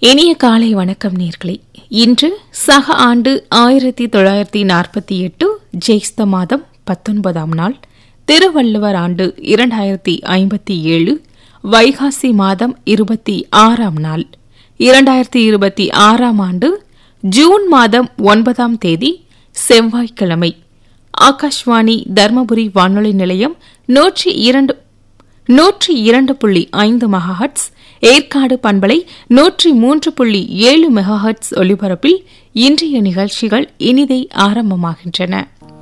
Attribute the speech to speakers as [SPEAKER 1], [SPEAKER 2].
[SPEAKER 1] இனிய காலை வணக்கம் நேர்களே இன்று சக ஆண்டு ஆயிரத்தி தொள்ளாயிரத்தி நாற்பத்தி எட்டு ஜெய்ஸ்த மாதம் பத்தொன்பதாம் நாள் திருவள்ளுவர் ஆண்டு இரண்டாயிரத்தி ஐம்பத்தி ஏழு வைகாசி மாதம் இருபத்தி ஆறாம் நாள் இரண்டாயிரத்தி இருபத்தி ஆறாம் ஆண்டு ஜூன் மாதம் ஒன்பதாம் தேதி செவ்வாய்க்கிழமை ஆகாஷ்வாணி தர்மபுரி வானொலி நிலையம் நூற்றி இரண்டு நூற்றி இரண்டு புள்ளி ஐந்து மெகாஹட்ஸ் ஏற்காடு பண்பலை நூற்றி மூன்று புள்ளி ஏழு மெகாஹட்ஸ் ஒலிபரப்பில் இன்றைய நிகழ்ச்சிகள் இனிதை ஆரம்பமாகின்றன